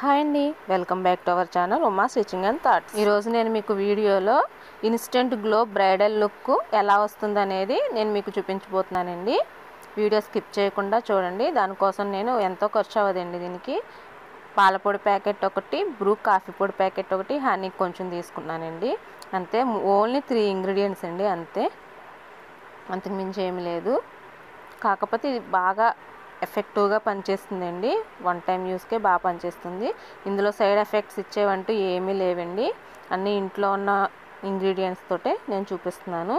hi అండి welcome back to our channel Uma stitching and thoughts ఈరోజు నేను మీకు వీడియోలో ఇన్స్టెంట్ గ్లో బ్రైడల్ లుక్ ఎలా వస్తుంది అనేది నేను మీకు చూపించబోతున్నానండి వీడియో స్కిప్ చేయకుండా చూడండి దానికోసం నేను ఎంతో ఖర్చు అవ్వదండి దీనికి పాలపొడి ప్యాకెట్ ఒకటి బ్రూ కాఫీ పొడి ప్యాకెట్ ఒకటి హనీ కొంచెం తీసుకున్నానండి అంతే ఓన్లీ త్రీ ఇంగ్రీడియంట్స్ అండి అంతే అంతకు మించి ఏమి లేదు కాకపోతే ఇది బాగా ఎఫెక్టివ్గా పనిచేస్తుందండి వన్ టైం యూస్కే బాగా పనిచేస్తుంది ఇందులో సైడ్ ఎఫెక్ట్స్ ఇచ్చేవంటూ ఏమీ లేవండి అన్నీ ఇంట్లో ఉన్న ఇంగ్రీడియంట్స్ తోటే నేను చూపిస్తున్నాను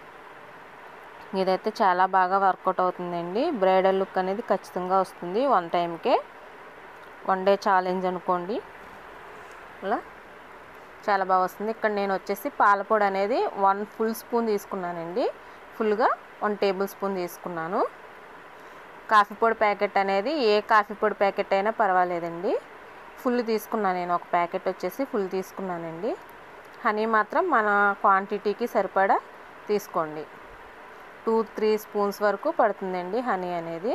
ఇదైతే చాలా బాగా వర్కౌట్ అవుతుందండి బ్రైడల్ లుక్ అనేది ఖచ్చితంగా వస్తుంది వన్ టైంకే వన్ డే ఛాలెంజ్ అనుకోండి అలా చాలా బాగా వస్తుంది ఇక్కడ నేను వచ్చేసి పాలపొడి అనేది వన్ ఫుల్ స్పూన్ తీసుకున్నానండి ఫుల్గా వన్ టేబుల్ స్పూన్ తీసుకున్నాను కాఫీ పొడి ప్యాకెట్ అనేది ఏ కాఫీ పొడి ప్యాకెట్ అయినా పర్వాలేదండి ఫుల్ తీసుకున్నాను నేను ఒక ప్యాకెట్ వచ్చేసి ఫుల్ తీసుకున్నానండి హనీ మాత్రం మన క్వాంటిటీకి సరిపడా తీసుకోండి టూ త్రీ స్పూన్స్ వరకు పడుతుందండి హనీ అనేది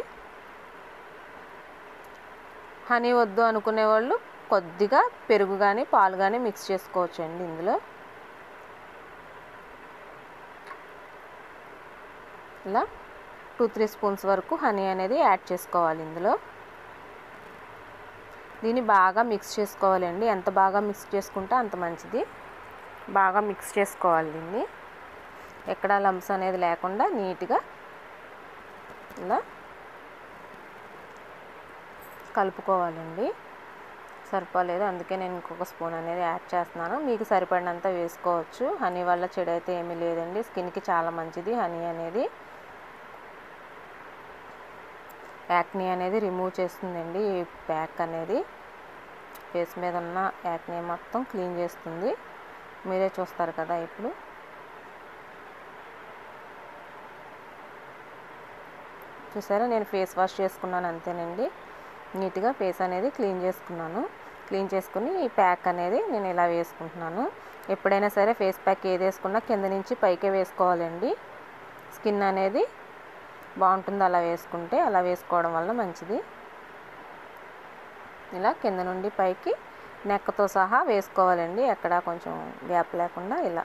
హనీ వద్దు అనుకునే వాళ్ళు కొద్దిగా పెరుగు కానీ పాలు కానీ మిక్స్ చేసుకోవచ్చండి ఇందులో ఇలా టూ త్రీ స్పూన్స్ వరకు హనీ అనేది యాడ్ చేసుకోవాలి ఇందులో దీన్ని బాగా మిక్స్ చేసుకోవాలండి ఎంత బాగా మిక్స్ చేసుకుంటే అంత మంచిది బాగా మిక్స్ చేసుకోవాలి దీన్ని ఎక్కడ లంప్స్ అనేది లేకుండా నీట్గా ఇలా కలుపుకోవాలండి సరిపోలేదు అందుకే నేను ఇంకొక స్పూన్ అనేది యాడ్ చేస్తున్నాను మీకు సరిపడినంత వేసుకోవచ్చు హనీ వల్ల చెడు అయితే ఏమీ లేదండి స్కిన్కి చాలా మంచిది హనీ అనేది యాక్నీ అనేది రిమూవ్ చేస్తుందండి ఈ ప్యాక్ అనేది ఫేస్ మీద ఉన్న యాక్నీ మొత్తం క్లీన్ చేస్తుంది మీరే చూస్తారు కదా ఇప్పుడు చూసారా నేను ఫేస్ వాష్ చేసుకున్నాను అంతేనండి నీట్గా ఫేస్ అనేది క్లీన్ చేసుకున్నాను క్లీన్ చేసుకుని ఈ ప్యాక్ అనేది నేను ఇలా వేసుకుంటున్నాను ఎప్పుడైనా సరే ఫేస్ ప్యాక్ ఏది వేసుకున్నా కింద నుంచి పైకే వేసుకోవాలండి స్కిన్ అనేది బాగుంటుంది అలా వేసుకుంటే అలా వేసుకోవడం వల్ల మంచిది ఇలా కింద నుండి పైకి నెక్కతో సహా వేసుకోవాలండి ఎక్కడ కొంచెం గ్యాప్ లేకుండా ఇలా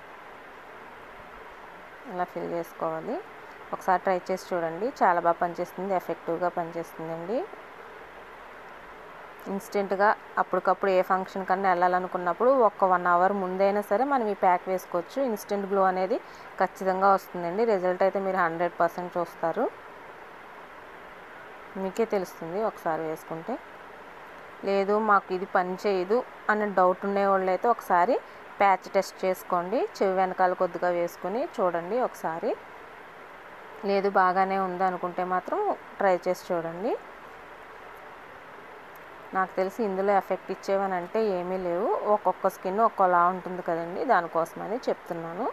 ఇలా ఫిల్ చేసుకోవాలి ఒకసారి ట్రై చేసి చూడండి చాలా బాగా పనిచేస్తుంది ఎఫెక్టివ్గా పనిచేస్తుందండి ఇన్స్టెంట్గా అప్పటికప్పుడు ఏ ఫంక్షన్ కన్నా వెళ్ళాలనుకున్నప్పుడు ఒక వన్ అవర్ ముందైనా సరే మనం ఈ ప్యాక్ వేసుకోవచ్చు ఇన్స్టెంట్ గ్లో అనేది ఖచ్చితంగా వస్తుందండి రిజల్ట్ అయితే మీరు హండ్రెడ్ పర్సెంట్ చూస్తారు మీకే తెలుస్తుంది ఒకసారి వేసుకుంటే లేదు మాకు ఇది పని చేయదు అనే డౌట్ ఉండేవాళ్ళు అయితే ఒకసారి ప్యాచ్ టెస్ట్ చేసుకోండి చెవి వెనకాల కొద్దిగా వేసుకుని చూడండి ఒకసారి లేదు బాగానే ఉంది అనుకుంటే మాత్రం ట్రై చేసి చూడండి నాకు తెలిసి ఇందులో ఎఫెక్ట్ ఇచ్చేవని అంటే ఏమీ లేవు ఒక్కొక్క స్కిన్ ఒక్కోలా ఉంటుంది కదండి దానికోసమని చెప్తున్నాను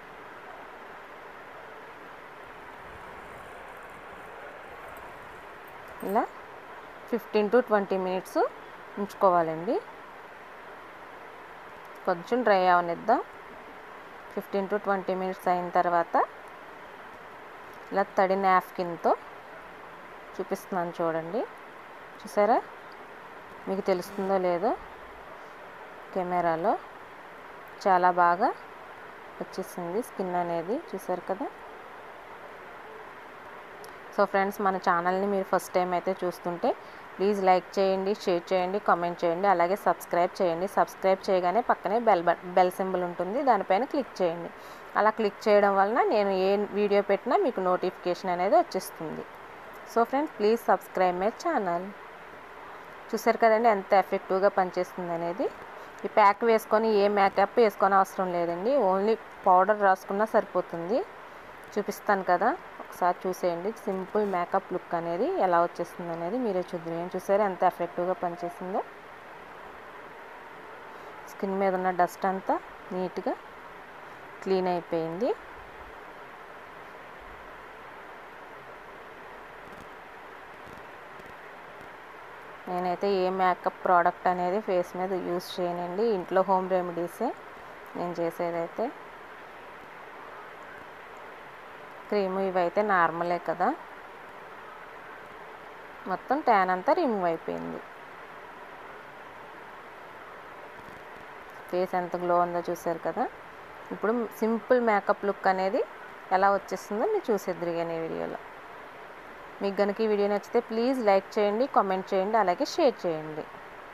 ఇలా ఫిఫ్టీన్ టు ట్వంటీ మినిట్స్ ఉంచుకోవాలండి కొంచెం డ్రై అవనిద్దాం ఫిఫ్టీన్ టు ట్వంటీ మినిట్స్ అయిన తర్వాత ఇలా తడి నాప్కిన్తో చూపిస్తున్నాను చూడండి చూసారా మీకు తెలుస్తుందో లేదో కెమెరాలో చాలా బాగా వచ్చేసింది స్కిన్ అనేది చూసారు కదా సో ఫ్రెండ్స్ మన ఛానల్ని మీరు ఫస్ట్ టైం అయితే చూస్తుంటే ప్లీజ్ లైక్ చేయండి షేర్ చేయండి కామెంట్ చేయండి అలాగే సబ్స్క్రైబ్ చేయండి సబ్స్క్రైబ్ చేయగానే పక్కనే బెల్ బెల్ సింబల్ ఉంటుంది దానిపైన క్లిక్ చేయండి అలా క్లిక్ చేయడం వలన నేను ఏ వీడియో పెట్టినా మీకు నోటిఫికేషన్ అనేది వచ్చేస్తుంది so friends please subscribe my channel చూసారు కదండి ఎంత ఎఫెక్టివ్గా పనిచేస్తుంది అనేది ఈ ప్యాక్ వేసుకొని ఏ మేకప్ వేసుకొని అవసరం లేదండి ఓన్లీ పౌడర్ రాసుకున్నా సరిపోతుంది చూపిస్తాను కదా ఒకసారి చూసేయండి సింపుల్ మేకప్ లుక్ అనేది ఎలా వచ్చేస్తుంది అనేది మీరే చూద్దరు ఏం చూసారు ఎంత ఎఫెక్టివ్గా పనిచేసిందో స్కిన్ మీద ఉన్న డస్ట్ అంతా నీట్గా క్లీన్ అయిపోయింది నేనైతే ఏ మేకప్ ప్రోడక్ట్ అనేది ఫేస్ మీద యూస్ చేయనండి ఇంట్లో హోమ్ రెమెడీసే నేను చేసేదైతే క్రీము ఇవైతే నార్మలే కదా మొత్తం ట్యాన్ అంతా రిమూవ్ అయిపోయింది ఫేస్ ఎంత గ్లో ఉందో చూసారు కదా ఇప్పుడు సింపుల్ మేకప్ లుక్ అనేది ఎలా వచ్చేస్తుందో మీరు చూసేద్దరు కానీ ఈ వీడియోలో మీకు కనుక ఈ వీడియో నచ్చితే ప్లీజ్ లైక్ చేయండి కామెంట్ చేయండి అలాగే షేర్ చేయండి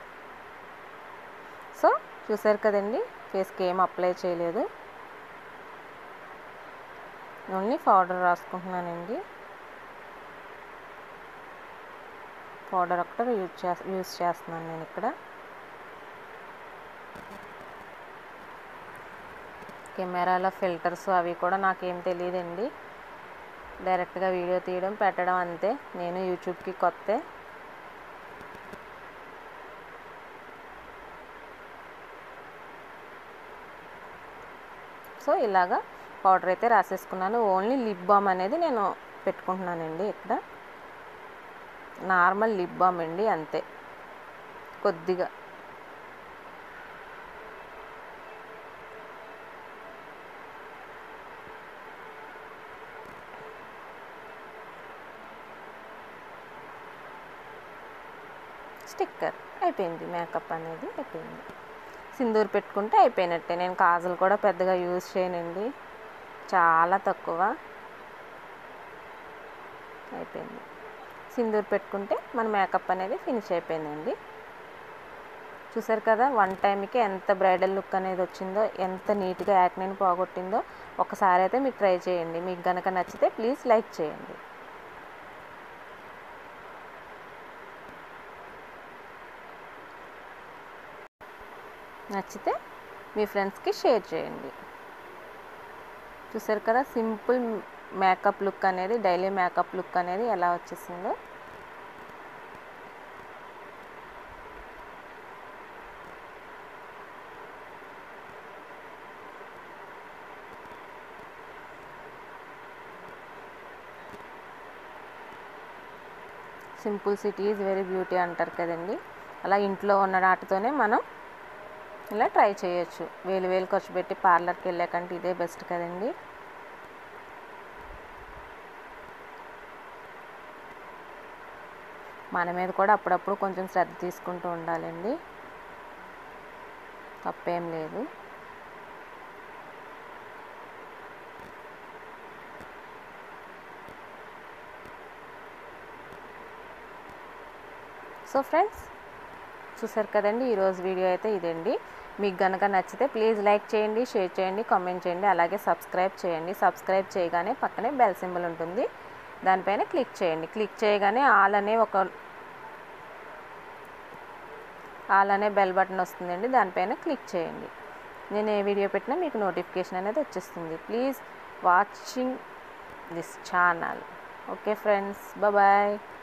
సో చూసారు కదండి ఫేస్కి ఏం అప్లై చేయలేదు ఓన్లీ పౌడర్ రాసుకుంటున్నానండి పౌడర్ ఒకటి యూజ్ చే యూజ్ చేస్తున్నాను నేను ఇక్కడ కెమెరాలో ఫిల్టర్స్ అవి కూడా నాకేం తెలియదండి డైరెక్ట్గా వీడియో తీయడం పెట్టడం అంతే నేను యూట్యూబ్కి కొత్త సో ఇలాగా పౌడర్ అయితే రాసేసుకున్నాను ఓన్లీ లిప్ బామ్ అనేది నేను పెట్టుకుంటున్నానండి ఇక్కడ నార్మల్ లిప్ బామ్ అండి అంతే కొద్దిగా స్టిక్కర్ అయిపోయింది మేకప్ అనేది అయిపోయింది సింధూర్ పెట్టుకుంటే అయిపోయినట్టే నేను కాజల్ కూడా పెద్దగా యూజ్ చేయనండి చాలా తక్కువ అయిపోయింది సింధూర్ పెట్టుకుంటే మన మేకప్ అనేది ఫినిష్ అయిపోయిందండి చూసారు కదా వన్ టైంకి ఎంత బ్రైడల్ లుక్ అనేది వచ్చిందో ఎంత నీట్గా యాక్నెని పోగొట్టిందో ఒకసారి అయితే మీరు ట్రై చేయండి మీకు కనుక నచ్చితే ప్లీజ్ లైక్ చేయండి నచ్చితే మీ ఫ్రెండ్స్కి షేర్ చేయండి చూసారు కదా సింపుల్ మేకప్ లుక్ అనేది డైలీ మేకప్ లుక్ అనేది ఎలా వచ్చేసిందో simplicity is very beauty అంటారు కదండి అలా ఇంట్లో ఉన్న వాటితోనే మనం ఇలా ట్రై చేయొచ్చు వేలు వేలు ఖర్చు పెట్టి పార్లర్కి వెళ్ళాకంటే ఇదే బెస్ట్ కదండి మన మీద కూడా అప్పుడప్పుడు కొంచెం శ్రద్ధ తీసుకుంటూ ఉండాలండి తప్పేం లేదు సో ఫ్రెండ్స్ చూసారు కదండి ఈరోజు వీడియో అయితే ఇదండి మీకు కనుక నచ్చితే ప్లీజ్ లైక్ చేయండి షేర్ చేయండి కామెంట్ చేయండి అలాగే సబ్స్క్రైబ్ చేయండి సబ్స్క్రైబ్ చేయగానే పక్కనే బెల్ సింబల్ ఉంటుంది దానిపైన క్లిక్ చేయండి క్లిక్ చేయగానే ఆల్ అనే ఒక ఆల్ అనే బెల్ బటన్ వస్తుందండి దానిపైన క్లిక్ చేయండి నేను ఏ వీడియో పెట్టినా మీకు నోటిఫికేషన్ అనేది వచ్చేస్తుంది please watching this channel okay friends bye